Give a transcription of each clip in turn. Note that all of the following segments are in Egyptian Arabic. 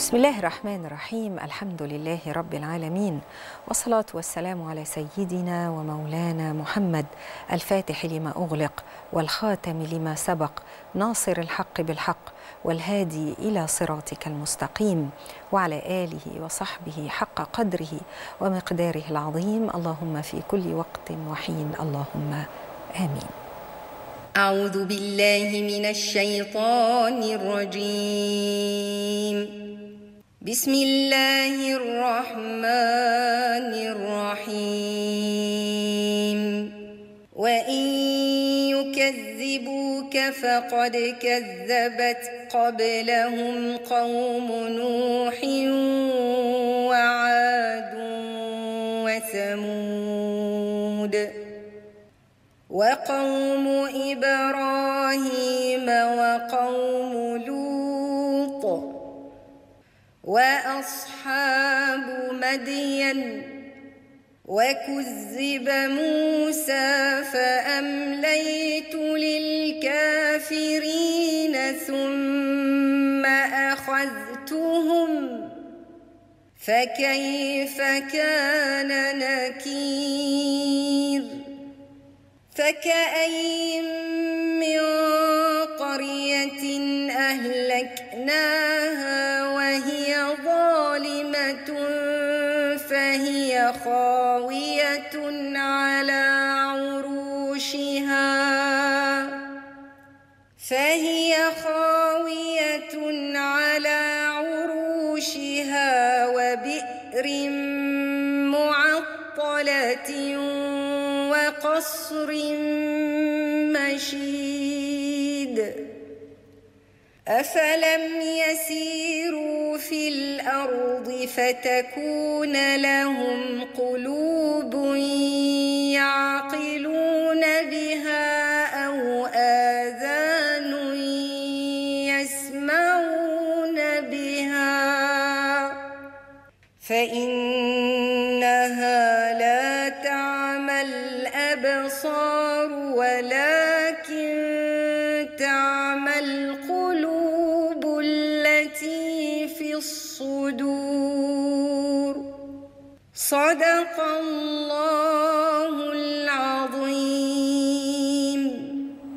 بسم الله الرحمن الرحيم الحمد لله رب العالمين والصلاة والسلام على سيدنا ومولانا محمد الفاتح لما أغلق والخاتم لما سبق ناصر الحق بالحق والهادي إلى صراطك المستقيم وعلى آله وصحبه حق قدره ومقداره العظيم اللهم في كل وقت وحين اللهم آمين أعوذ بالله من الشيطان الرجيم بسم الله الرحمن الرحيم وإن يكذبوك فقد كذبت قبلهم قوم نوح وعاد وثمود وقوم إبراهيم وقوم لوط وأصحاب مدين وكذب موسى فأمليت للكافرين ثم أخذتهم فكيف كان نكير فكأين من قرية أهلكناها وهي ظالمة فهي خاوية على عروشها فهي خاوية على عروشها وبئر معطلة وقصر مشيد أفلم يسيروا في الأرض فتكون لهم قلوب يعقلون بها أو آذان يسمعون بها فإنها لا تعمى الأبصار ولكن تعمى القلوب التي في الصدور صدق الله العظيم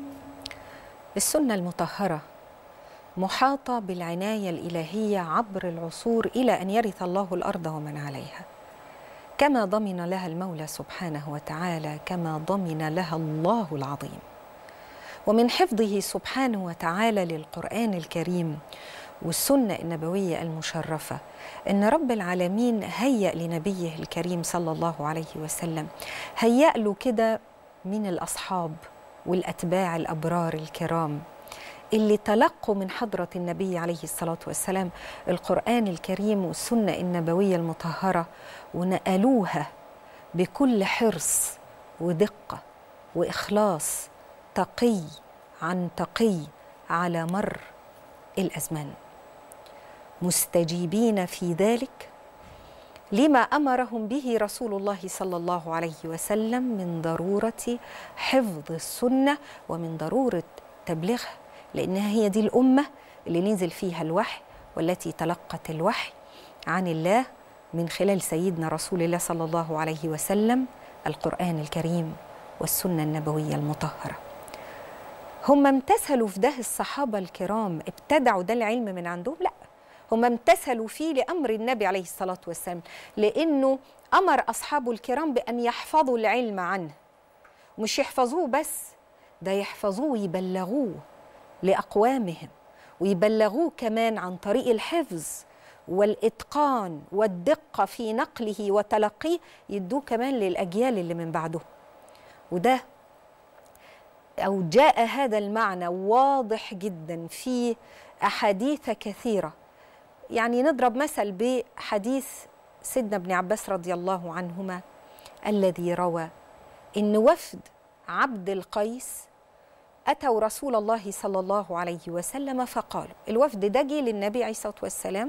السنة المطهرة محاطة بالعناية الإلهية عبر العصور إلى أن يرث الله الأرض ومن عليها كما ضمن لها المولى سبحانه وتعالى كما ضمن لها الله العظيم ومن حفظه سبحانه وتعالى للقرآن الكريم والسنة النبوية المشرفة إن رب العالمين هيأ لنبيه الكريم صلى الله عليه وسلم هيأ له كده من الأصحاب والأتباع الأبرار الكرام اللي تلقوا من حضرة النبي عليه الصلاة والسلام القرآن الكريم والسنة النبوية المطهرة ونقلوها بكل حرص ودقة وإخلاص تقي عن تقي على مر الأزمان مستجيبين في ذلك لما امرهم به رسول الله صلى الله عليه وسلم من ضروره حفظ السنه ومن ضروره تبليغها لانها هي دي الامه اللي نزل فيها الوحي والتي تلقت الوحي عن الله من خلال سيدنا رسول الله صلى الله عليه وسلم القران الكريم والسنه النبويه المطهره هم امتثلوا في ده الصحابه الكرام ابتدعوا ده العلم من عندهم لا هم امتثلوا فيه لامر النبي عليه الصلاه والسلام لانه امر اصحابه الكرام بان يحفظوا العلم عنه مش يحفظوه بس ده يحفظوه ويبلغوه لاقوامهم ويبلغوه كمان عن طريق الحفظ والاتقان والدقه في نقله وتلقيه يدوه كمان للاجيال اللي من بعده وده او جاء هذا المعنى واضح جدا في احاديث كثيره يعني نضرب مثل بحديث سيدنا ابن عباس رضي الله عنهما الذي روى ان وفد عبد القيس اتوا رسول الله صلى الله عليه وسلم فقالوا الوفد ده جه للنبي عليه الصلاه والسلام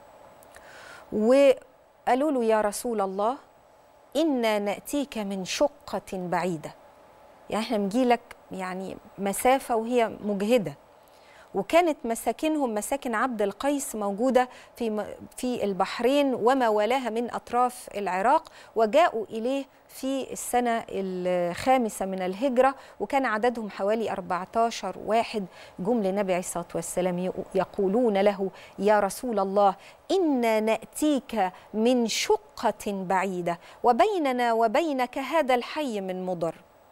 وقالوا له يا رسول الله انا ناتيك من شقه بعيده يعني احنا بنجي لك يعني مسافه وهي مجهده وكانت مساكنهم مساكن عبد القيس موجودة في في البحرين وما والاها من أطراف العراق وجاءوا إليه في السنة الخامسة من الهجرة وكان عددهم حوالي 14 واحد جم للنبي عليه الصلاة والسلام يقولون له يا رسول الله إنا نأتيك من شقة بعيدة وبيننا وبينك هذا الحي من مضر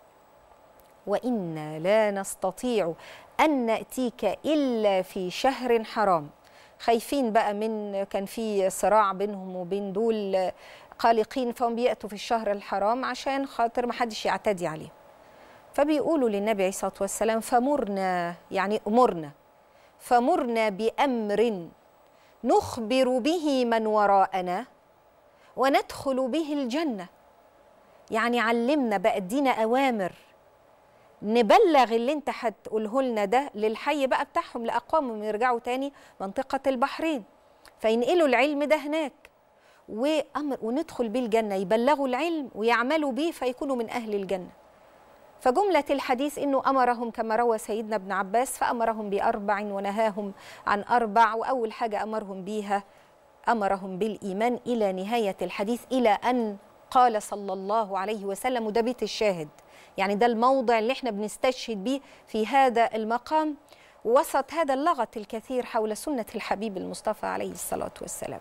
وإنا لا نستطيع أن نأتيك إلا في شهر حرام خايفين بقى من كان في صراع بينهم وبين دول قلقين فهم بيأتوا في الشهر الحرام عشان خاطر ما حدش يعتدي عليه فبيقولوا للنبي عليه الصلاة والسلام فمرنا يعني أمرنا فمرنا بأمر نخبر به من وراءنا وندخل به الجنة يعني علمنا بقى ادينا أوامر نبلغ اللي انت هتقوله لنا ده للحي بقى بتاعهم لاقوامهم يرجعوا تاني منطقه البحرين فينقلوا العلم ده هناك وأمر وندخل بيه الجنه يبلغوا العلم ويعملوا بيه فيكونوا من اهل الجنه فجملة الحديث إنه أمرهم كما روى سيدنا ابن عباس فأمرهم بأربع ونهاهم عن أربع وأول حاجة أمرهم بيها أمرهم بالإيمان إلى نهاية الحديث إلى أن قال صلى الله عليه وسلم وده بيت الشاهد يعني ده الموضع اللي احنا بنستشهد بيه في هذا المقام وسط هذا اللغط الكثير حول سنة الحبيب المصطفى عليه الصلاة والسلام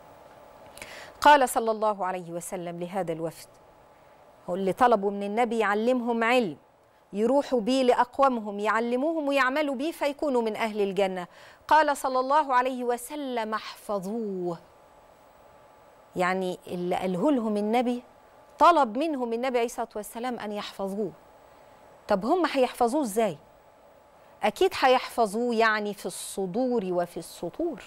قال صلى الله عليه وسلم لهذا الوفد هو اللي طلبوا من النبي يعلمهم علم يروحوا بيه لأقوامهم يعلموهم ويعملوا بيه فيكونوا من أهل الجنة قال صلى الله عليه وسلم احفظوه يعني اللي قاله لهم النبي طلب منهم النبي عليه الصلاه والسلام ان يحفظوه طب هم هيحفظوه ازاي اكيد هيحفظوه يعني في الصدور وفي السطور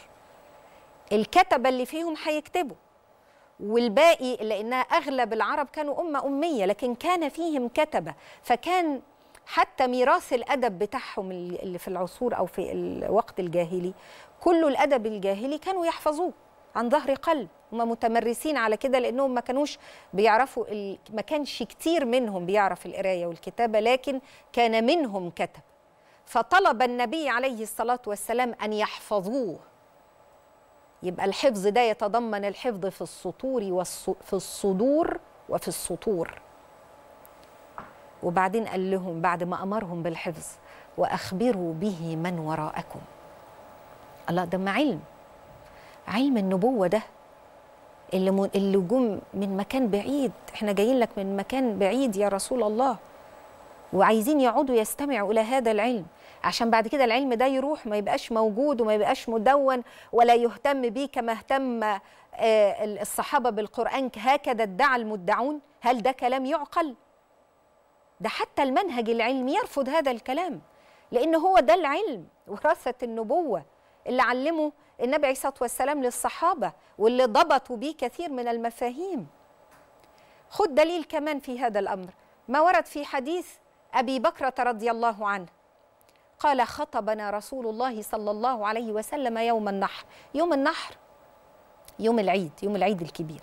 الكتبه اللي فيهم هيكتبوا والباقي لانها اغلب العرب كانوا امه اميه لكن كان فيهم كتبه فكان حتى ميراث الادب بتاعهم اللي في العصور او في الوقت الجاهلي كله الادب الجاهلي كانوا يحفظوه عن ظهر قلب هم متمرسين على كده لانهم ما كانوش بيعرفوا ال... ما كانش كتير منهم بيعرف القرايه والكتابه لكن كان منهم كتب فطلب النبي عليه الصلاه والسلام ان يحفظوه يبقى الحفظ ده يتضمن الحفظ في السطور والص... في الصدور وفي السطور وبعدين قال لهم بعد ما امرهم بالحفظ واخبروا به من وراءكم الله ده ما علم علم النبوه ده اللي م... اللي جم من مكان بعيد احنا جايين لك من مكان بعيد يا رسول الله وعايزين يقعدوا يستمعوا الى هذا العلم عشان بعد كده العلم ده يروح ما يبقاش موجود وما يبقاش مدون ولا يهتم بيه كما اهتم الصحابه بالقران هكذا ادعى المدعون هل ده كلام يعقل ده حتى المنهج العلمي يرفض هذا الكلام لان هو ده العلم وراثه النبوه اللي علمه النبي عليه الصلاه والسلام للصحابه واللي ضبطوا بيه كثير من المفاهيم خد دليل كمان في هذا الامر ما ورد في حديث ابي بكره رضي الله عنه قال خطبنا رسول الله صلى الله عليه وسلم يوم النحر يوم النحر يوم العيد يوم العيد الكبير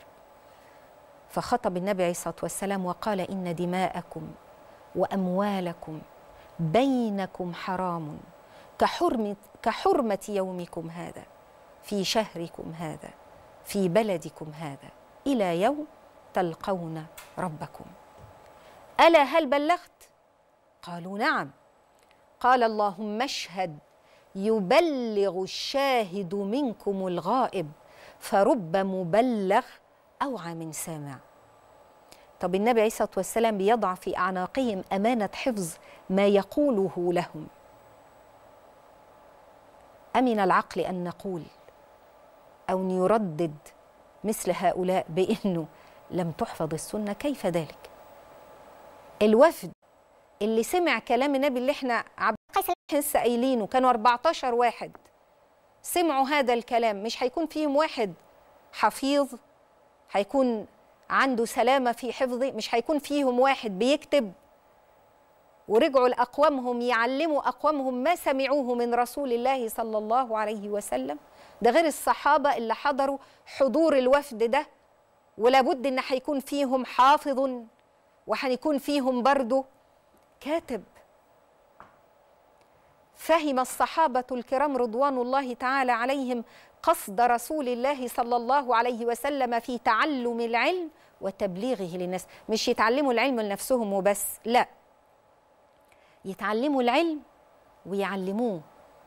فخطب النبي عليه الصلاه والسلام وقال ان دماءكم واموالكم بينكم حرام كحرمه كحرمه يومكم هذا في شهركم هذا في بلدكم هذا الى يوم تلقون ربكم الا هل بلغت قالوا نعم قال اللهم اشهد يبلغ الشاهد منكم الغائب فرب مبلغ اوعى من سامع طب النبي عليه الصلاه والسلام بيضع في اعناقهم امانه حفظ ما يقوله لهم امن العقل ان نقول او نردد مثل هؤلاء بانه لم تحفظ السنه كيف ذلك الوفد اللي سمع كلام النبي اللي احنا عبد لسه قايلينه كانوا 14 واحد سمعوا هذا الكلام مش هيكون فيهم واحد حفيظ هيكون عنده سلامه في حفظه مش هيكون فيهم واحد بيكتب ورجعوا لاقوامهم يعلموا اقوامهم ما سمعوه من رسول الله صلى الله عليه وسلم ده غير الصحابه اللي حضروا حضور الوفد ده ولابد ان هيكون فيهم حافظ وهيكون فيهم برضه كاتب فهم الصحابة الكرام رضوان الله تعالى عليهم قصد رسول الله صلى الله عليه وسلم في تعلم العلم وتبليغه للناس مش يتعلموا العلم لنفسهم وبس لا يتعلموا العلم ويعلموه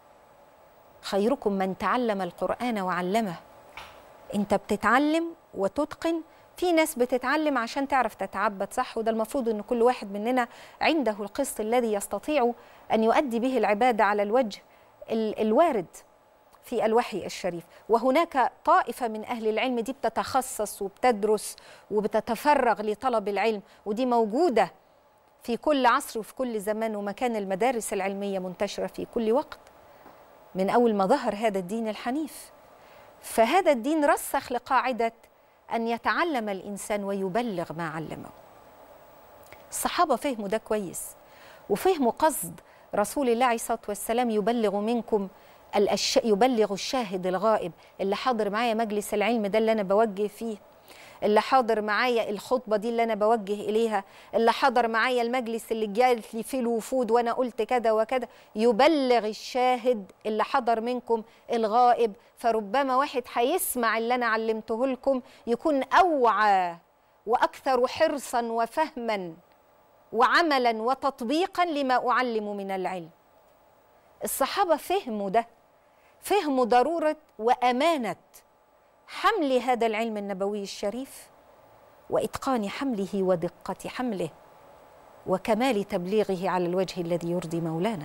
خيركم من تعلم القرآن وعلمه انت بتتعلم وتتقن في ناس بتتعلم عشان تعرف تتعبد صح وده المفروض ان كل واحد مننا عنده القسط الذي يستطيع ان يؤدي به العباده على الوجه ال- الوارد في الوحي الشريف وهناك طائفه من اهل العلم دي بتتخصص وبتدرس وبتتفرغ لطلب العلم ودي موجوده في كل عصر وفي كل زمان ومكان المدارس العلميه منتشره في كل وقت من اول ما ظهر هذا الدين الحنيف فهذا الدين رسخ لقاعده ان يتعلم الانسان ويبلغ ما علمه الصحابه فهموا ده كويس وفهموا قصد رسول الله عليه الصلاه والسلام يبلغ منكم الأش... يبلغ الشاهد الغائب اللي حاضر معايا مجلس العلم ده اللي انا بوجه فيه اللي حاضر معايا الخطبه دي اللي انا بوجه اليها اللي حضر معايا المجلس اللي جالت لي فيه الوفود وانا قلت كذا وكذا يبلغ الشاهد اللي حضر منكم الغائب فربما واحد هيسمع اللي انا علمته لكم يكون اوعى واكثر حرصا وفهما وعملا وتطبيقا لما اعلم من العلم الصحابه فهموا ده فهموا ضروره وامانه حمل هذا العلم النبوي الشريف واتقان حمله ودقه حمله وكمال تبليغه على الوجه الذي يرضي مولانا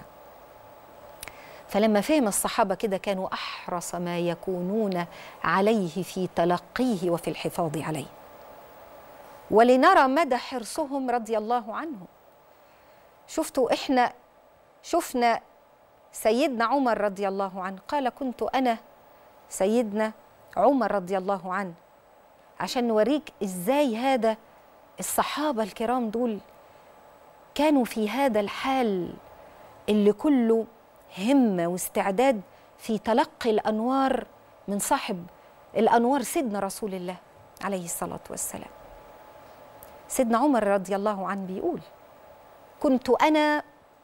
فلما فهم الصحابه كده كانوا احرص ما يكونون عليه في تلقيه وفي الحفاظ عليه ولنرى مدى حرصهم رضي الله عنهم شفتوا احنا شفنا سيدنا عمر رضي الله عنه قال كنت انا سيدنا عمر رضي الله عنه عشان نوريك ازاي هذا الصحابه الكرام دول كانوا في هذا الحال اللي كله همه واستعداد في تلقي الانوار من صاحب الانوار سيدنا رسول الله عليه الصلاه والسلام سيدنا عمر رضي الله عنه بيقول كنت انا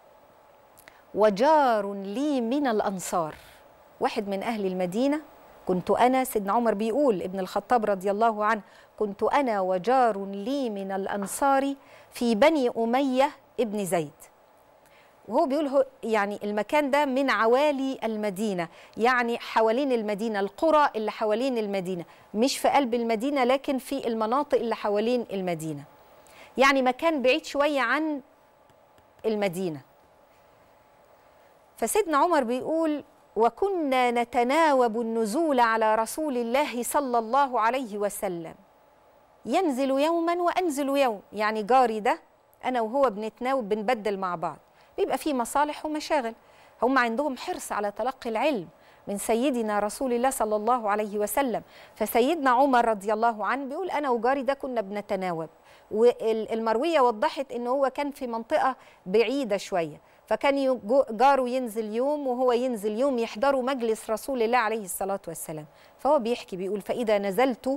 وجار لي من الانصار واحد من اهل المدينه كنت انا سيدنا عمر بيقول ابن الخطاب رضي الله عنه كنت انا وجار لي من الانصار في بني اميه ابن زيد وهو بيقول هو يعني المكان ده من عوالي المدينه يعني حوالين المدينه القرى اللي حوالين المدينه مش في قلب المدينه لكن في المناطق اللي حوالين المدينه يعني مكان بعيد شويه عن المدينه فسيدنا عمر بيقول وكنا نتناوب النزول على رسول الله صلى الله عليه وسلم ينزل يوما وانزل يوم يعني جاري ده انا وهو بنتناوب بنبدل مع بعض بيبقى في مصالح ومشاغل هم عندهم حرص على تلقي العلم من سيدنا رسول الله صلى الله عليه وسلم فسيدنا عمر رضي الله عنه بيقول انا وجاري ده كنا بنتناوب والمرويه وضحت ان هو كان في منطقه بعيده شويه فكان جاره ينزل يوم وهو ينزل يوم يحضروا مجلس رسول الله عليه الصلاة والسلام فهو بيحكي بيقول فإذا نزلت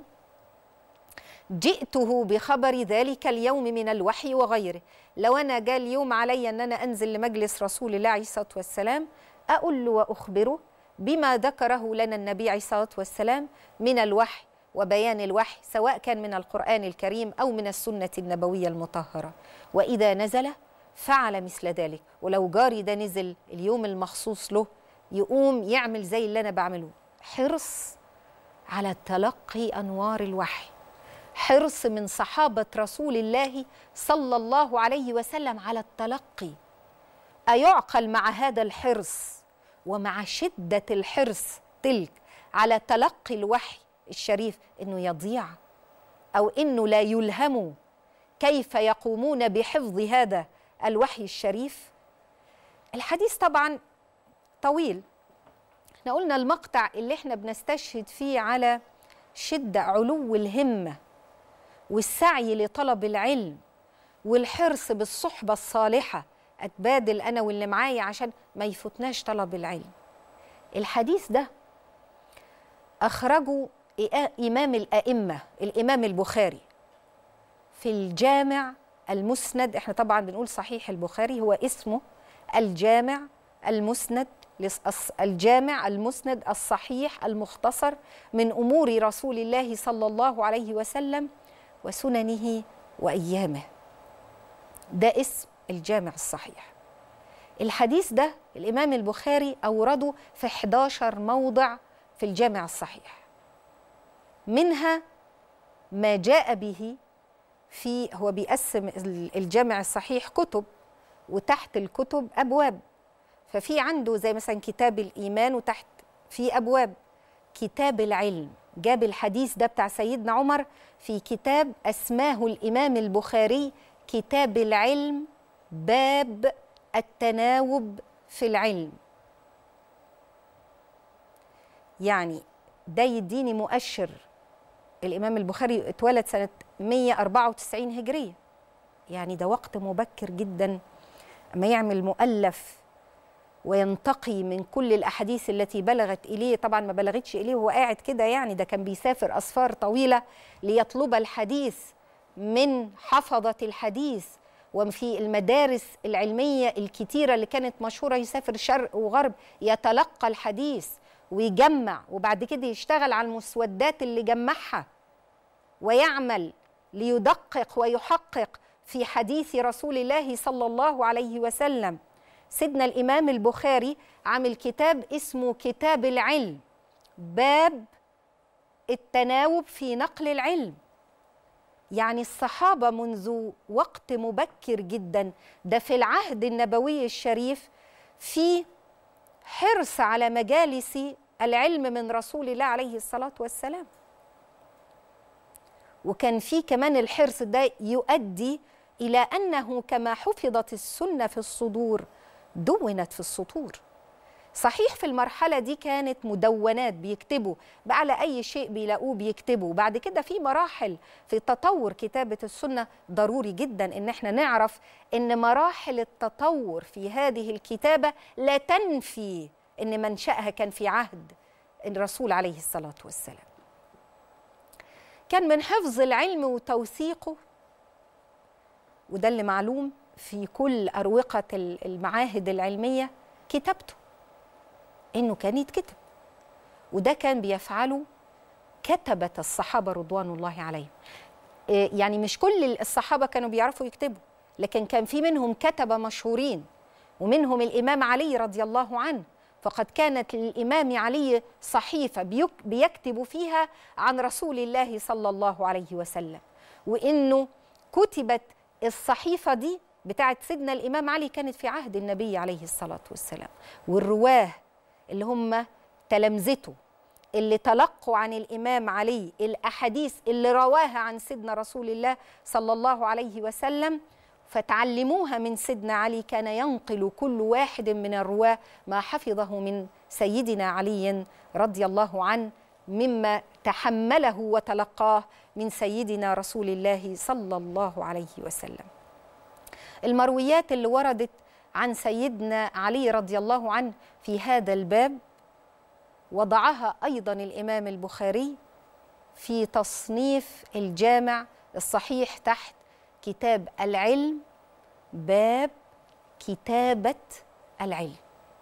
جئته بخبر ذلك اليوم من الوحي وغيره لو أنا جاء اليوم علي أن أنا أنزل لمجلس رسول الله عليه الصلاة والسلام أقول له وأخبره بما ذكره لنا النبي عليه الصلاة والسلام من الوحي وبيان الوحي سواء كان من القرآن الكريم أو من السنة النبوية المطهرة وإذا نزل فعل مثل ذلك ولو جاري ده نزل اليوم المخصوص له يقوم يعمل زي اللي انا بعمله حرص على تلقي انوار الوحي حرص من صحابه رسول الله صلى الله عليه وسلم على التلقي ايعقل مع هذا الحرص ومع شده الحرص تلك على تلقي الوحي الشريف انه يضيع او انه لا يلهموا كيف يقومون بحفظ هذا الوحي الشريف الحديث طبعا طويل احنا قلنا المقطع اللي احنا بنستشهد فيه على شدة علو الهمة والسعي لطلب العلم والحرص بالصحبة الصالحة أتبادل أنا واللي معايا عشان ما يفوتناش طلب العلم الحديث ده أخرجه إمام الأئمة الإمام البخاري في الجامع المسند احنا طبعا بنقول صحيح البخاري هو اسمه الجامع المسند الجامع المسند الصحيح المختصر من امور رسول الله صلى الله عليه وسلم وسننه وايامه ده اسم الجامع الصحيح الحديث ده الامام البخاري اورده في 11 موضع في الجامع الصحيح منها ما جاء به في هو بيقسم الجامع الصحيح كتب وتحت الكتب ابواب ففي عنده زي مثلا كتاب الايمان وتحت في ابواب كتاب العلم جاب الحديث ده بتاع سيدنا عمر في كتاب اسماه الامام البخاري كتاب العلم باب التناوب في العلم يعني ده يديني مؤشر الامام البخاري اتولد سنه 194 هجريه يعني ده وقت مبكر جدا اما يعمل مؤلف وينتقي من كل الاحاديث التي بلغت اليه طبعا ما بلغتش اليه وهو قاعد كده يعني ده كان بيسافر اسفار طويله ليطلب الحديث من حفظه الحديث وفي المدارس العلميه الكتيره اللي كانت مشهوره يسافر شرق وغرب يتلقى الحديث ويجمع وبعد كده يشتغل على المسودات اللي جمعها ويعمل ليدقق ويحقق في حديث رسول الله صلى الله عليه وسلم سيدنا الامام البخاري عامل كتاب اسمه كتاب العلم باب التناوب في نقل العلم يعني الصحابه منذ وقت مبكر جدا ده في العهد النبوي الشريف في حرص على مجالس العلم من رسول الله عليه الصلاه والسلام وكان في كمان الحرص ده يؤدي الى انه كما حفظت السنه في الصدور دونت في السطور صحيح في المرحله دي كانت مدونات بيكتبوا على اي شيء بيلاقوه بيكتبوا بعد كده في مراحل في تطور كتابه السنه ضروري جدا ان احنا نعرف ان مراحل التطور في هذه الكتابه لا تنفي ان منشاها كان في عهد الرسول عليه الصلاه والسلام كان من حفظ العلم وتوثيقه وده اللي معلوم في كل أروقة المعاهد العلمية كتابته إنه كان يتكتب وده كان بيفعله كتبة الصحابة رضوان الله عليهم يعني مش كل الصحابة كانوا بيعرفوا يكتبوا لكن كان في منهم كتبة مشهورين ومنهم الإمام علي رضي الله عنه فقد كانت للإمام علي صحيفة بيكتب فيها عن رسول الله صلى الله عليه وسلم وإنه كتبت الصحيفة دي بتاعت سيدنا الإمام علي كانت في عهد النبي عليه الصلاة والسلام والرواه اللي هم تلامذته اللي تلقوا عن الإمام علي الأحاديث اللي رواها عن سيدنا رسول الله صلى الله عليه وسلم فتعلموها من سيدنا علي كان ينقل كل واحد من الرواه ما حفظه من سيدنا علي رضي الله عنه مما تحمله وتلقاه من سيدنا رسول الله صلى الله عليه وسلم المرويات اللي وردت عن سيدنا علي رضي الله عنه في هذا الباب وضعها ايضا الامام البخاري في تصنيف الجامع الصحيح تحت كتاب العلم باب كتابه العلم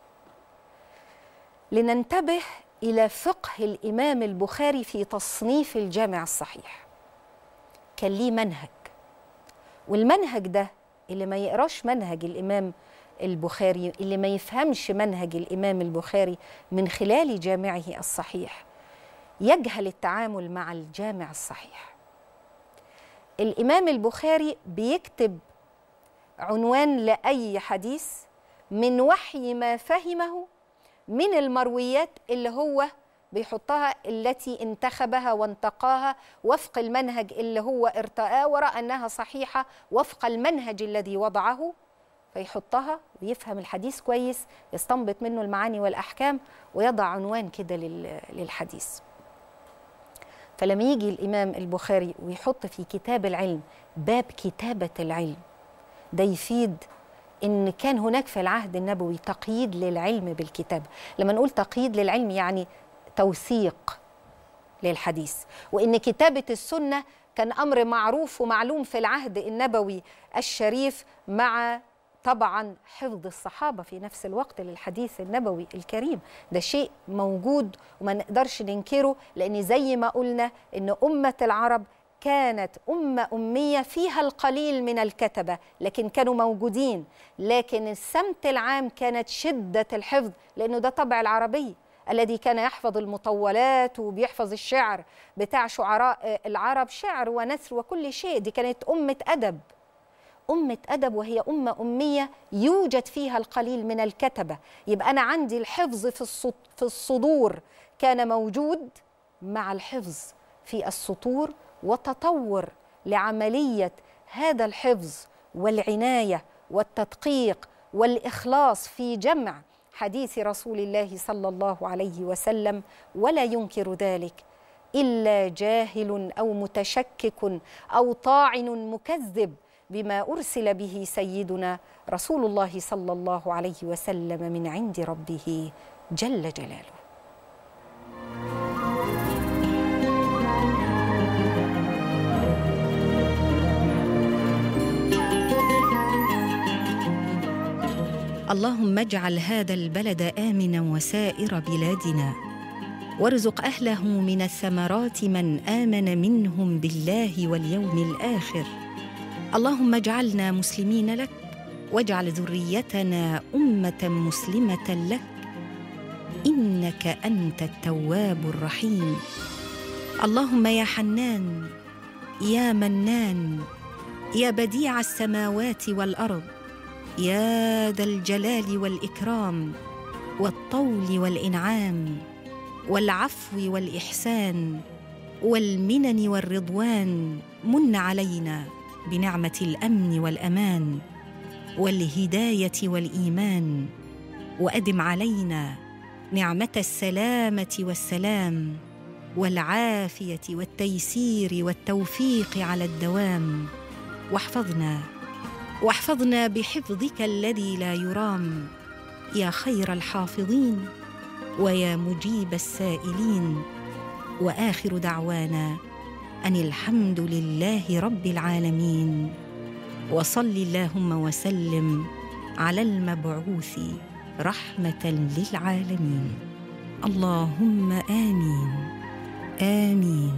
لننتبه الى فقه الامام البخاري في تصنيف الجامع الصحيح كان ليه منهج والمنهج ده اللي ما يقراش منهج الامام البخاري اللي ما يفهمش منهج الامام البخاري من خلال جامعه الصحيح يجهل التعامل مع الجامع الصحيح الامام البخاري بيكتب عنوان لاي حديث من وحي ما فهمه من المرويات اللي هو بيحطها التي انتخبها وانتقاها وفق المنهج اللي هو ارتآه ورأى أنها صحيحة وفق المنهج الذي وضعه فيحطها ويفهم الحديث كويس يستنبط منه المعاني والأحكام ويضع عنوان كده للحديث فلما يجي الإمام البخاري ويحط في كتاب العلم باب كتابة العلم ده يفيد ان كان هناك في العهد النبوي تقييد للعلم بالكتاب لما نقول تقييد للعلم يعني توثيق للحديث وان كتابه السنه كان امر معروف ومعلوم في العهد النبوي الشريف مع طبعا حفظ الصحابة في نفس الوقت للحديث النبوي الكريم ده شيء موجود وما نقدرش ننكره لأن زي ما قلنا إن أمة العرب كانت أمة أمية فيها القليل من الكتبة لكن كانوا موجودين لكن السمت العام كانت شدة الحفظ لأنه ده طبع العربي الذي كان يحفظ المطولات وبيحفظ الشعر بتاع شعراء العرب شعر ونثر وكل شيء دي كانت أمة أدب أمة أدب وهي أمة أمية يوجد فيها القليل من الكتبة يبقى أنا عندي الحفظ في الصد- في الصدور كان موجود مع الحفظ في السطور وتطور لعملية هذا الحفظ والعناية والتدقيق والإخلاص في جمع حديث رسول الله صلى الله عليه وسلم ولا ينكر ذلك الا جاهل او متشكك او طاعن مكذب بما ارسل به سيدنا رسول الله صلى الله عليه وسلم من عند ربه جل جلاله اللهم اجعل هذا البلد امنا وسائر بلادنا وارزق اهله من الثمرات من امن منهم بالله واليوم الاخر اللهم اجعلنا مسلمين لك واجعل ذريتنا امه مسلمه لك انك انت التواب الرحيم اللهم يا حنان يا منان يا بديع السماوات والارض يا ذا الجلال والاكرام والطول والانعام والعفو والاحسان والمنن والرضوان من علينا بنعمه الامن والامان والهدايه والايمان وادم علينا نعمه السلامه والسلام والعافيه والتيسير والتوفيق على الدوام واحفظنا واحفظنا بحفظك الذي لا يرام يا خير الحافظين ويا مجيب السائلين واخر دعوانا ان الحمد لله رب العالمين وصل اللهم وسلم على المبعوث رحمه للعالمين اللهم امين امين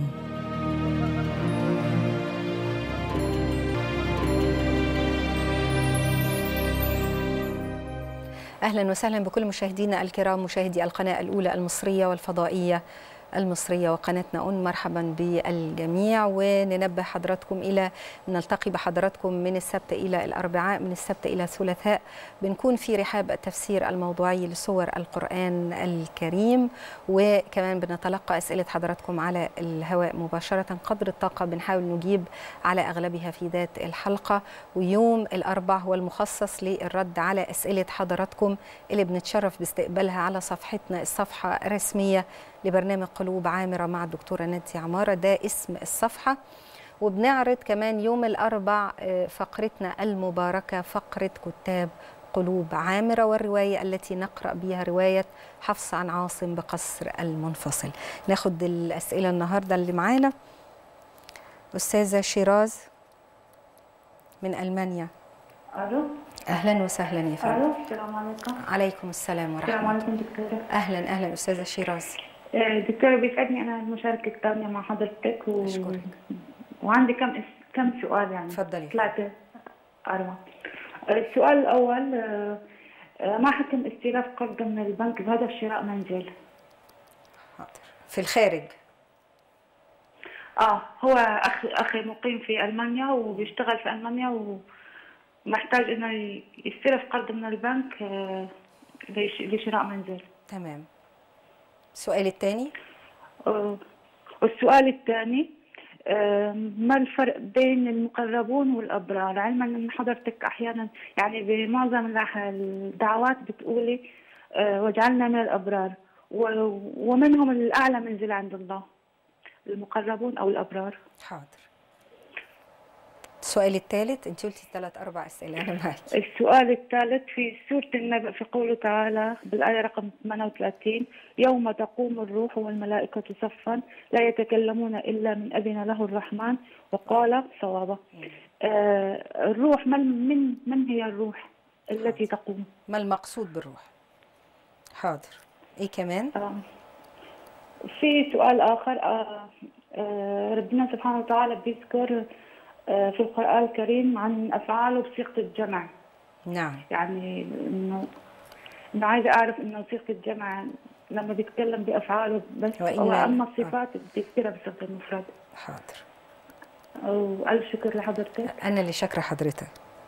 اهلا وسهلا بكل مشاهدينا الكرام مشاهدي القناه الاولى المصريه والفضائيه المصريه وقناتنا اون مرحبا بالجميع وننبه حضراتكم الى نلتقي بحضراتكم من السبت الى الاربعاء من السبت الى الثلاثاء بنكون في رحاب التفسير الموضوعي لسور القران الكريم وكمان بنتلقى اسئله حضراتكم على الهواء مباشره قدر الطاقه بنحاول نجيب على اغلبها في ذات الحلقه ويوم الاربع هو المخصص للرد على اسئله حضراتكم اللي بنتشرف باستقبالها على صفحتنا الصفحه الرسميه لبرنامج قلوب عامرة مع الدكتورة نانسي عمارة ده اسم الصفحة وبنعرض كمان يوم الأربع فقرتنا المباركة فقرة كتاب قلوب عامرة والرواية التي نقرأ بها رواية حفص عن عاصم بقصر المنفصل ناخد الأسئلة النهاردة اللي معانا أستاذة شيراز من ألمانيا الو أهلا وسهلا يا فندم الو السلام عليكم عليكم السلام السلام ورحمة عليكم دكتوره أهلا أهلا أستاذة شيراز آه، دكتوره بيسعدني انا المشاركه الثانيه مع حضرتك و... أشكرك. وعندي كم اس- كم سؤال يعني تفضلي. ثلاثه اربعه آه، السؤال الاول آه، آه، ما حكم استلاف قرض من البنك بهدف شراء منزل حاضر في الخارج اه هو اخي اخي مقيم في المانيا وبيشتغل في المانيا ومحتاج انه ي- يستلف قرض من البنك آه، لش- لشراء منزل تمام السؤال الثاني آه، والسؤال الثاني آه، ما الفرق بين المقربون والأبرار علما أن حضرتك أحيانا يعني بمعظم الأح- الدعوات بتقولي آه، واجعلنا من الأبرار و- ومنهم الأعلى منزل عند الله المقربون أو الأبرار حاضر السؤال الثالث انت قلتي ثلاث اربع اسئله انا معك السؤال الثالث في سورة النبأ في قوله تعالى بالآية رقم 38 يوم تقوم الروح والملائكة صفا لا يتكلمون إلا من أذن له الرحمن وقال صوابا آه الروح من من من هي الروح؟ التي تقوم ما المقصود بالروح حاضر ايه كمان آه. في سؤال آخر آه، آه، ربنا سبحانه وتعالى بيذكر آه، في القرآن الكريم عن أفعاله بصيغة الجمع نعم يعني إنه إنه عايزة أعرف إنه صيغة الجمع لما بيتكلم بأفعاله بس وإن- أو أما الصفات بيذكرها بصيغة المفرد حاضر وألف شكر لحضرتك انا اللي شاكره حضرتك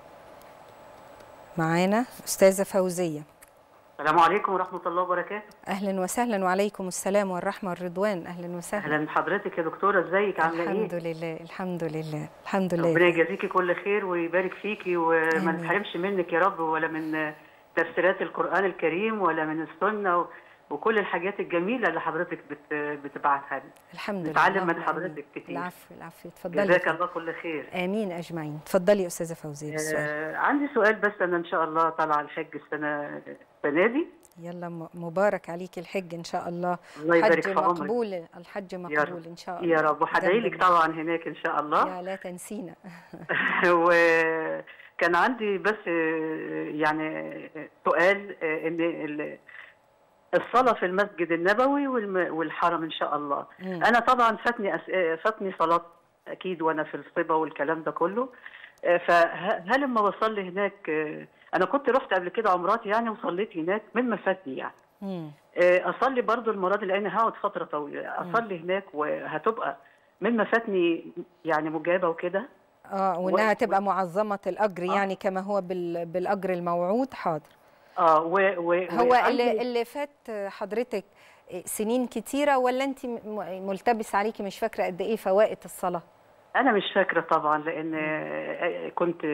معانا استاذه فوزيه السلام عليكم ورحمة الله وبركاته اهلا وسهلا وعليكم السلام والرحمه والرضوان اهلا وسهلا أهلا بحضرتك يا دكتورة ازيك عاملة الحمد ايه؟ لله الحمد لله الحمد ربنا لله يجازيكي كل خير ويبارك فيكي وما آمين. نتحرمش منك يا رب ولا من تفسيرات القرآن الكريم ولا من السنة و- وكل الحاجات الجميلة اللي حضرتك بت... بتبعتها لي الحمد لله نتعلم من اللهم حضرتك آمين. كتير. العفو العفو اتفضلي جزاك الله كل خير امين اجمعين اتفضلي يا استاذه فوزيه بالسؤال آه عندي سؤال بس أنا إن شاء الله طالعة الحج السنة السنة دي يلا م- مبارك عليك الحج ان شاء الله الله يبارك حج في عمرك. مقبول الحج يا مقبول رب ان شاء الله يا رب وهدعي جنب لك طبعا هناك إن شاء الله يا لا تنسينا وكان عندي بس آه، يعني سؤال آه، ان ال- الصلاة في المسجد النبوي والم- والحرم ان شاء الله مم. انا طبعا فاتني أس- آه، فاتني صلاة اكيد وانا في الصبا والكلام ده كله آه، فهل لما بصلي هناك آه، انا كنت رحت قبل كده عمرات يعني وصليت هناك مما فاتني يعني مم. آه، اصلي برضو المره دي لان هقعد فتره طويله اصلي هناك وهتبقى مما فاتني يعني مجابه وكده اه وانها و- تبقى معظمه الاجر آه. يعني كما هو بال... بالاجر الموعود حاضر اه و, و هو وعندي- اللي اللي فات حضرتك سنين كتيره ولا انت م- ملتبس عليكي مش فاكره قد ايه فوائد الصلاه انا مش فاكره طبعا لان آه، كنت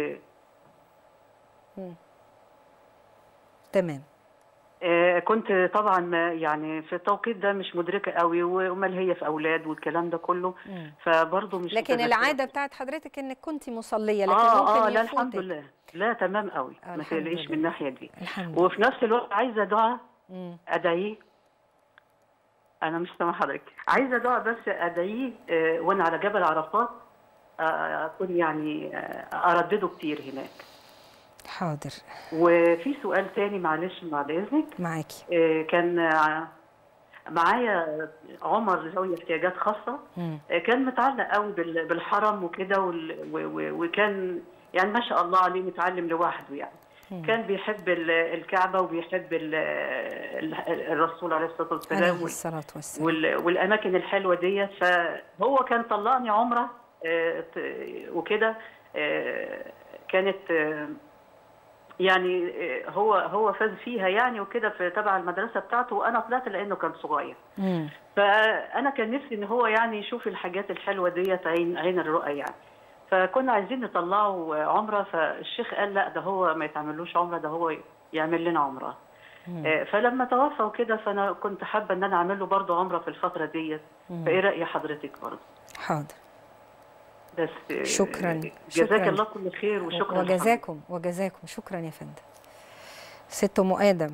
تمام آه، كنت طبعا ما- يعني في التوقيت ده مش مدركه قوي وامال هي في اولاد والكلام ده كله مم. فبرضه مش لكن متذكرة. العاده بتاعت حضرتك انك كنت مصليه لكن اه ممكن اه لا يفوتك. الحمد لله لا تمام قوي آه، ما الحمد تقلقيش لله. من الناحيه دي الحمد لله وفي نفس الوقت عايزه دعاء مم. ادعيه انا مش سامع حضرتك عايزه دعاء بس ادعيه آه، وانا على جبل عرفات آه، اكون يعني آه، اردده كتير هناك حاضر وفي سؤال تاني معلش بعد اذنك معاكي آه، كان آه، معايا عمر ذوي احتياجات خاصه مم. آه، كان متعلق قوي بال- بالحرم وكده وال- و- و- وكان يعني ما شاء الله عليه متعلم لوحده يعني مم. كان بيحب ال- الكعبه وبيحب ال- ال- الرسول عليه الصلاه والسلام عليه وال- الصلاه والسلام وال- والاماكن الحلوه ديت فهو كان طلعني عمره آه، ت- وكده آه، كانت آه، يعني آه، هو هو فاز فيها يعني وكده في تبع المدرسه بتاعته وانا طلعت لانه كان صغير مم. فانا كان نفسي ان هو يعني يشوف الحاجات الحلوه ديت عين عين الرؤى يعني فكنا عايزين نطلعه عمره فالشيخ قال لا ده هو ما يتعملوش عمره ده هو يعمل لنا عمره آه، فلما توفى وكده فانا كنت حابه ان انا اعمل له برضه عمره في الفتره ديت فايه راي حضرتك برضه حاضر بس آه، شكراً. جزاك شكراً. الله كل خير وشكرا وجزاكم وجزاكم شكرا يا فندم ست ام ادم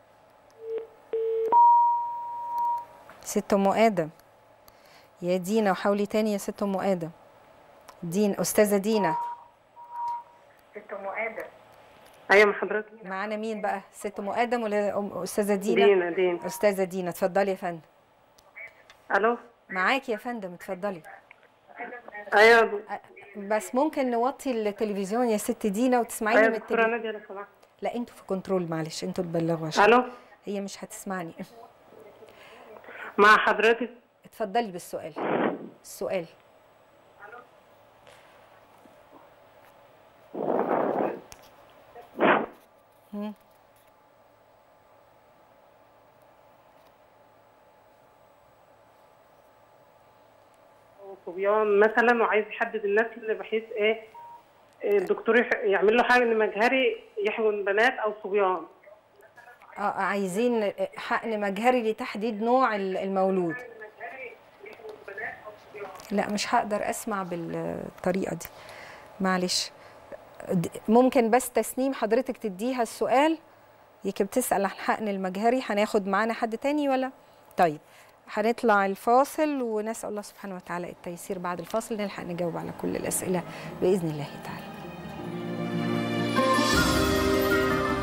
ست ام ادم يا دينا وحاولي تاني يا ست ام ادم دين استاذه دينا ايوه حضرتك معانا مين بقى ست ام ادم ولا أم- استاذه دينا دينا دينا استاذه دينا اتفضلي يا فندم الو معاكي يا فندم اتفضلي ايوه أ- بس ممكن نوطي التلفزيون يا ست دينا وتسمعيني ايوه من دكتوره التلفزيون ناديه لو سمحت لا انتوا في كنترول معلش انتوا تبلغوا عشان الو هي مش هتسمعني مع حضرتك اتفضلي بالسؤال السؤال مم. صبيان مثلا وعايز يحدد النسل بحيث ايه إيه الدكتور يح- يعمل له حقن مجهري يحقن بنات او صبيان اه عايزين حقن مجهري لتحديد نوع ال- المولود لا مش هقدر اسمع بالطريقه دي معلش د- ممكن بس تسنيم حضرتك تديها السؤال يمكن بتسال عن الحقن المجهري هناخد معانا حد تاني ولا طيب هنطلع الفاصل ونسال الله سبحانه وتعالى التيسير بعد الفاصل نلحق نجاوب على كل الاسئله باذن الله تعالى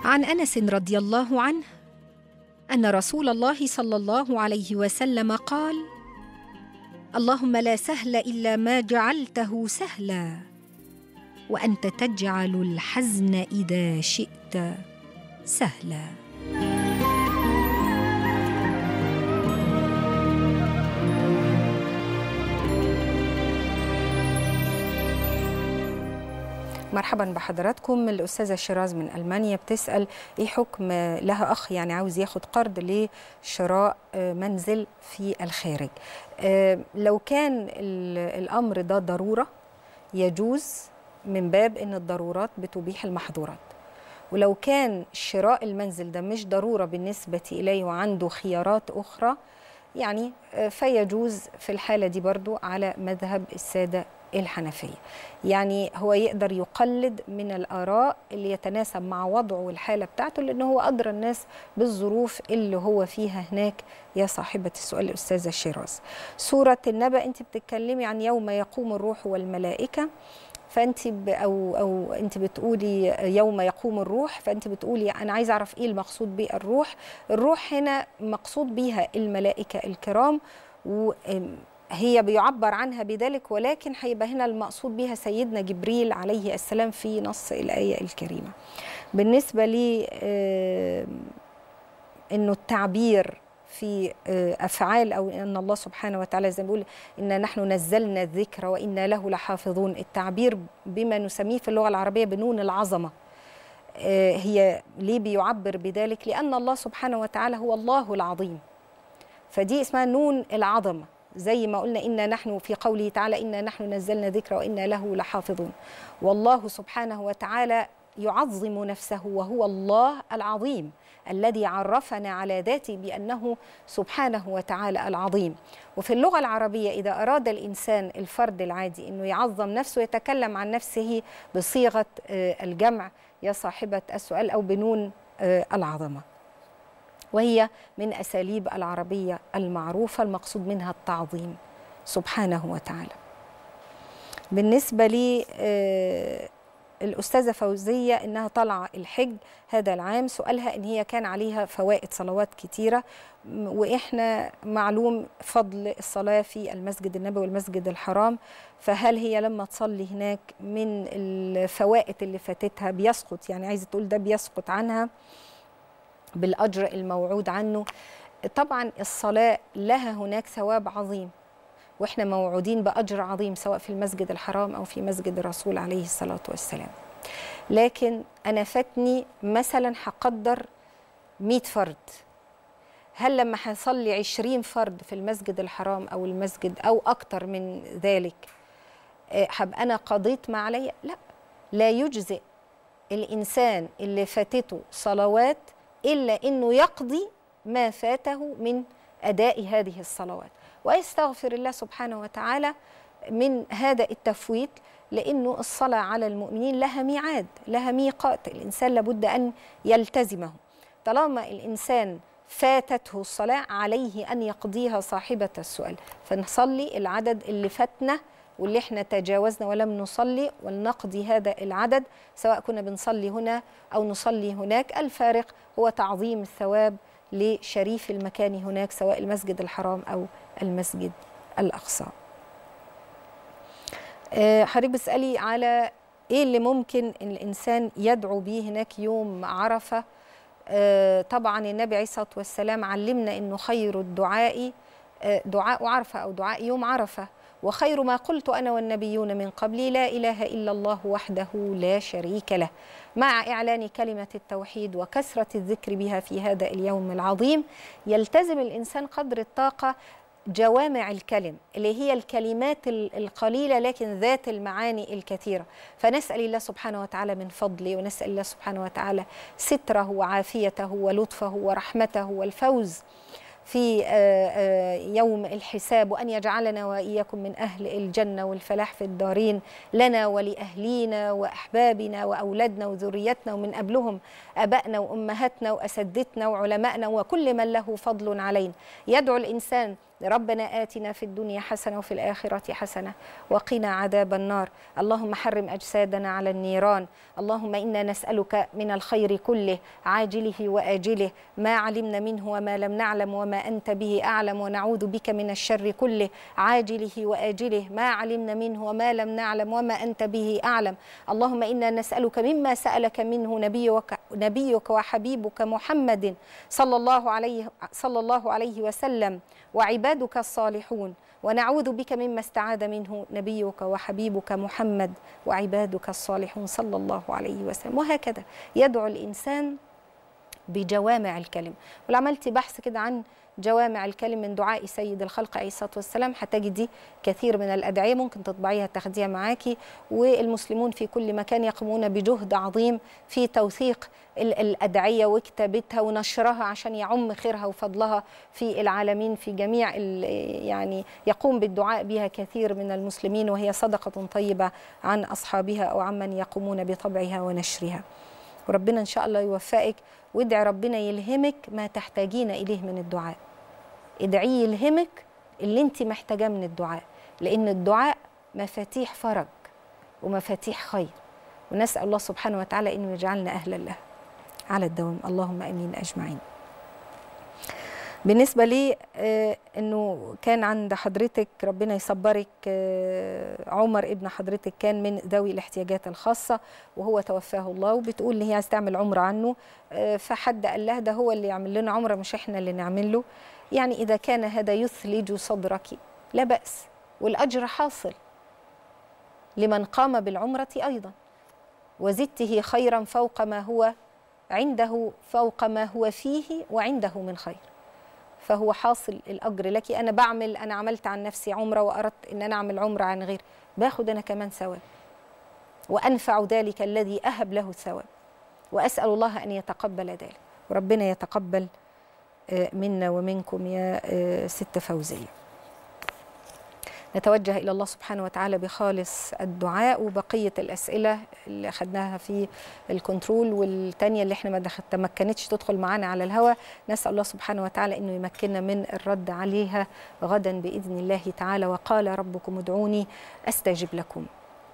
عن انس رضي الله عنه ان رسول الله صلى الله عليه وسلم قال اللهم لا سهل الا ما جعلته سهلا وانت تجعل الحزن اذا شئت سهلا مرحبا بحضراتكم الأستاذة شيراز من ألمانيا بتسأل إيه حكم لها أخ يعني عاوز ياخد قرض لشراء منزل في الخارج لو كان الأمر ده ضرورة يجوز من باب أن الضرورات بتبيح المحظورات ولو كان شراء المنزل ده مش ضرورة بالنسبة إليه وعنده خيارات أخرى يعني فيجوز في الحالة دي برضو على مذهب السادة الحنفية يعني هو يقدر يقلد من الآراء اللي يتناسب مع وضعه والحالة بتاعته لأن هو أدرى الناس بالظروف اللي هو فيها هناك يا صاحبة السؤال الأستاذة شيراز سورة النبأ أنت بتتكلمي عن يوم يقوم الروح والملائكة فانت ب او او انت بتقولي يوم يقوم الروح فانت بتقولي انا عايزه اعرف ايه المقصود بالروح الروح هنا مقصود بيها الملائكه الكرام وهي بيعبر عنها بذلك ولكن هيبقى هنا المقصود بها سيدنا جبريل عليه السلام في نص الايه الكريمه بالنسبه لي انه التعبير في افعال او ان الله سبحانه وتعالى زي ما بيقول انا نحن نزلنا الذكر وانا له لحافظون التعبير بما نسميه في اللغه العربيه بنون العظمه هي ليه بيعبر بذلك لان الله سبحانه وتعالى هو الله العظيم فدي اسمها نون العظمه زي ما قلنا إنا نحن في قوله تعالى إنا نحن نزلنا ذكر وإنا له لحافظون والله سبحانه وتعالى يعظم نفسه وهو الله العظيم الذي عرفنا على ذاته بأنه سبحانه وتعالى العظيم وفي اللغة العربية إذا أراد الإنسان الفرد العادي أنه يعظم نفسه يتكلم عن نفسه بصيغة الجمع يا صاحبة السؤال أو بنون العظمة وهي من أساليب العربية المعروفة المقصود منها التعظيم سبحانه وتعالى بالنسبة لي الأستاذة فوزية إنها طالعة الحج هذا العام سؤالها إن هي كان عليها فوائد صلوات كتيرة وإحنا معلوم فضل الصلاة في المسجد النبوي والمسجد الحرام فهل هي لما تصلي هناك من الفوائد اللي فاتتها بيسقط يعني عايزة تقول ده بيسقط عنها بالأجر الموعود عنه طبعا الصلاة لها هناك ثواب عظيم واحنا موعودين باجر عظيم سواء في المسجد الحرام او في مسجد الرسول عليه الصلاه والسلام لكن انا فاتني مثلا هقدر 100 فرد هل لما هصلي 20 فرد في المسجد الحرام او المسجد او اكتر من ذلك هبقى انا قضيت ما عليا لا لا يجزئ الانسان اللي فاتته صلوات الا انه يقضي ما فاته من اداء هذه الصلوات ويستغفر الله سبحانه وتعالى من هذا التفويت لانه الصلاه على المؤمنين لها ميعاد لها ميقات الانسان لابد ان يلتزمه طالما الانسان فاتته الصلاه عليه ان يقضيها صاحبه السؤال فنصلي العدد اللي فاتنا واللي احنا تجاوزنا ولم نصلي ولنقضي هذا العدد سواء كنا بنصلي هنا او نصلي هناك الفارق هو تعظيم الثواب لشريف المكان هناك سواء المسجد الحرام او المسجد الاقصى. حضرتك بتسالي على ايه اللي ممكن ان الانسان يدعو به هناك يوم عرفه طبعا النبي عليه الصلاه والسلام علمنا انه خير الدعاء دعاء عرفه او دعاء يوم عرفه وخير ما قلت انا والنبيون من قبلي لا اله الا الله وحده لا شريك له مع اعلان كلمه التوحيد وكثره الذكر بها في هذا اليوم العظيم يلتزم الانسان قدر الطاقه جوامع الكلم اللي هي الكلمات القليله لكن ذات المعاني الكثيره فنسال الله سبحانه وتعالى من فضله ونسال الله سبحانه وتعالى ستره وعافيته ولطفه ورحمته والفوز في يوم الحساب وأن يجعلنا وإياكم من أهل الجنة والفلاح في الدارين لنا ولأهلينا وأحبابنا وأولادنا وذريتنا ومن قبلهم أبائنا وأمهاتنا وأسدتنا وعلمائنا وكل من له فضل علينا يدعو الإنسان ربنا آتنا في الدنيا حسنة وفي الآخرة حسنة وقنا عذاب النار اللهم حرم أجسادنا على النيران اللهم إنا نسألك من الخير كله عاجله وآجله ما علمنا منه وما لم نعلم وما أنت به أعلم ونعوذ بك من الشر كله عاجله وآجله ما علمنا منه وما لم نعلم وما أنت به أعلم اللهم إنا نسألك مما سألك منه نبيك, نبيك وحبيبك محمد صلى الله عليه صلى الله عليه وسلم وعبادك الصالحون ونعوذ بك مما استعاذ منه نبيك وحبيبك محمد وعبادك الصالحون صلى الله عليه وسلم وهكذا يدعو الإنسان بجوامع الكلم ولو عملت بحث كده عن جوامع الكلم من دعاء سيد الخلق عليه الصلاه والسلام هتجدي كثير من الادعيه ممكن تطبعيها تاخديها معاكي والمسلمون في كل مكان يقومون بجهد عظيم في توثيق الادعيه وكتابتها ونشرها عشان يعم خيرها وفضلها في العالمين في جميع يعني يقوم بالدعاء بها كثير من المسلمين وهي صدقه طيبه عن اصحابها او عمن يقومون بطبعها ونشرها وربنا ان شاء الله يوفقك وادعي ربنا يلهمك ما تحتاجين اليه من الدعاء ادعيه يلهمك اللي انت محتاجاه من الدعاء لان الدعاء مفاتيح فرج ومفاتيح خير ونسال الله سبحانه وتعالى انه يجعلنا اهلا له على الدوام اللهم امين اجمعين بالنسبة لي آه انه كان عند حضرتك ربنا يصبرك آه عمر ابن حضرتك كان من ذوي الاحتياجات الخاصة وهو توفاه الله وبتقول ان هي عايز تعمل عمرة عنه آه فحد قال لها ده هو اللي يعمل لنا عمرة مش احنا اللي نعمل له يعني اذا كان هذا يثلج صدرك لا بأس والاجر حاصل لمن قام بالعمرة ايضا وزدته خيرا فوق ما هو عنده فوق ما هو فيه وعنده من خير فهو حاصل الاجر لك انا بعمل انا عملت عن نفسي عمره واردت ان انا اعمل عمره عن غير باخد انا كمان ثواب وانفع ذلك الذي اهب له الثواب واسال الله ان يتقبل ذلك وربنا يتقبل منا ومنكم يا ست فوزيه نتوجه الى الله سبحانه وتعالى بخالص الدعاء وبقيه الاسئله اللي اخذناها في الكنترول والتانيه اللي احنا ما تمكنتش تدخل معانا على الهواء نسال الله سبحانه وتعالى انه يمكننا من الرد عليها غدا باذن الله تعالى وقال ربكم ادعوني استجب لكم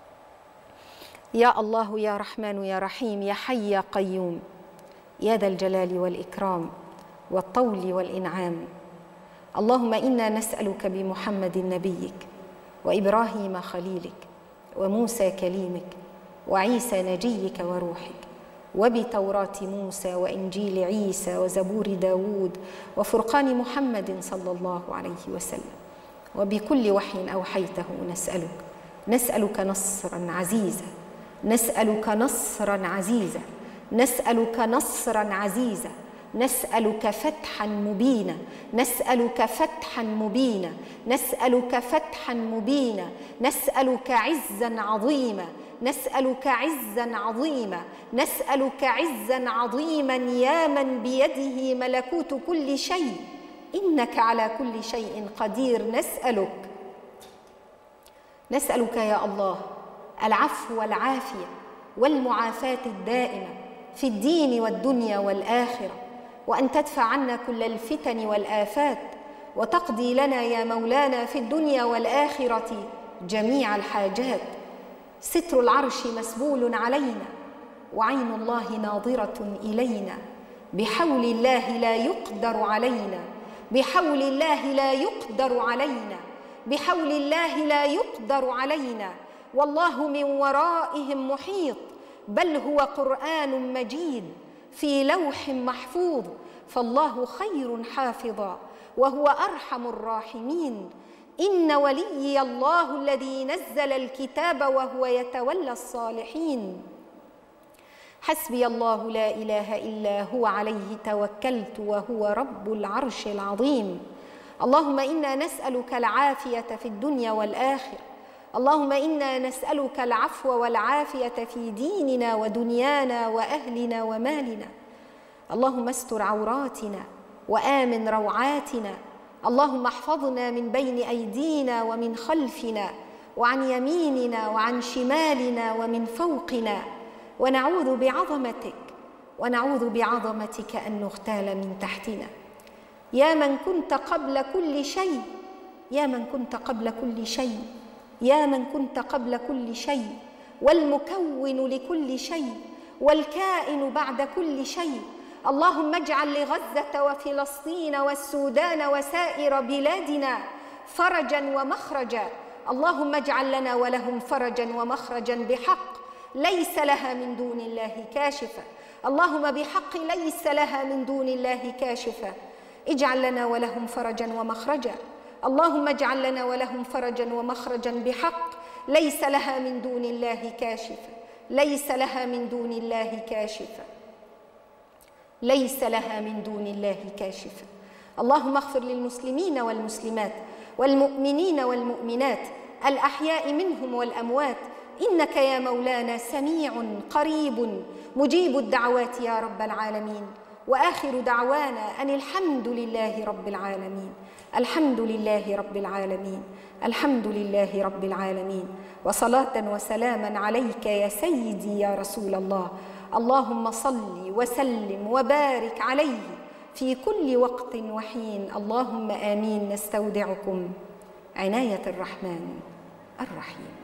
يا الله يا رحمن يا رحيم يا حي يا قيوم يا ذا الجلال والاكرام والطول والانعام اللهم انا نسالك بمحمد نبيك وابراهيم خليلك وموسى كليمك وعيسى نجيك وروحك وبتوراه موسى وانجيل عيسى وزبور داوود وفرقان محمد صلى الله عليه وسلم وبكل وحي اوحيته نسالك نسالك نصرا عزيزا نسالك نصرا عزيزا نسالك نصرا عزيزا نسألك فتحا مبينا نسألك فتحا مبينا نسألك فتحا مبينا نسألك عزا عظيما نسألك عزا عظيما نسألك عزا عظيما يا من بيده ملكوت كل شيء إنك على كل شيء قدير نسألك نسألك يا الله العفو والعافية والمعافاة الدائمة في الدين والدنيا والآخرة وان تدفع عنا كل الفتن والافات وتقضي لنا يا مولانا في الدنيا والاخره جميع الحاجات ستر العرش مسبول علينا وعين الله ناظره الينا بحول الله لا يقدر علينا بحول الله لا يقدر علينا بحول الله لا يقدر علينا والله من ورائهم محيط بل هو قران مجيد في لوح محفوظ فالله خير حافظا وهو ارحم الراحمين ان وليي الله الذي نزل الكتاب وهو يتولى الصالحين حسبي الله لا اله الا هو عليه توكلت وهو رب العرش العظيم اللهم انا نسالك العافيه في الدنيا والاخره اللهم انا نسالك العفو والعافيه في ديننا ودنيانا واهلنا ومالنا اللهم استر عوراتنا وامن روعاتنا اللهم احفظنا من بين ايدينا ومن خلفنا وعن يميننا وعن شمالنا ومن فوقنا ونعوذ بعظمتك ونعوذ بعظمتك ان نغتال من تحتنا يا من كنت قبل كل شيء يا من كنت قبل كل شيء يا من كنت قبل كل شيء والمكون لكل شيء والكائن بعد كل شيء اللهم اجعل لغزه وفلسطين والسودان وسائر بلادنا فرجا ومخرجا اللهم اجعل لنا ولهم فرجا ومخرجا بحق ليس لها من دون الله كاشفه اللهم بحق ليس لها من دون الله كاشفه اجعل لنا ولهم فرجا ومخرجا اللهم اجعل لنا ولهم فرجا ومخرجا بحق ليس لها من دون الله كاشفه ليس لها من دون الله كاشفه ليس لها من دون الله كاشفه اللهم اغفر للمسلمين والمسلمات والمؤمنين والمؤمنات الاحياء منهم والاموات انك يا مولانا سميع قريب مجيب الدعوات يا رب العالمين واخر دعوانا ان الحمد لله رب العالمين الحمد لله رب العالمين الحمد لله رب العالمين وصلاه وسلاما عليك يا سيدي يا رسول الله اللهم صل وسلم وبارك عليه في كل وقت وحين اللهم امين نستودعكم عنايه الرحمن الرحيم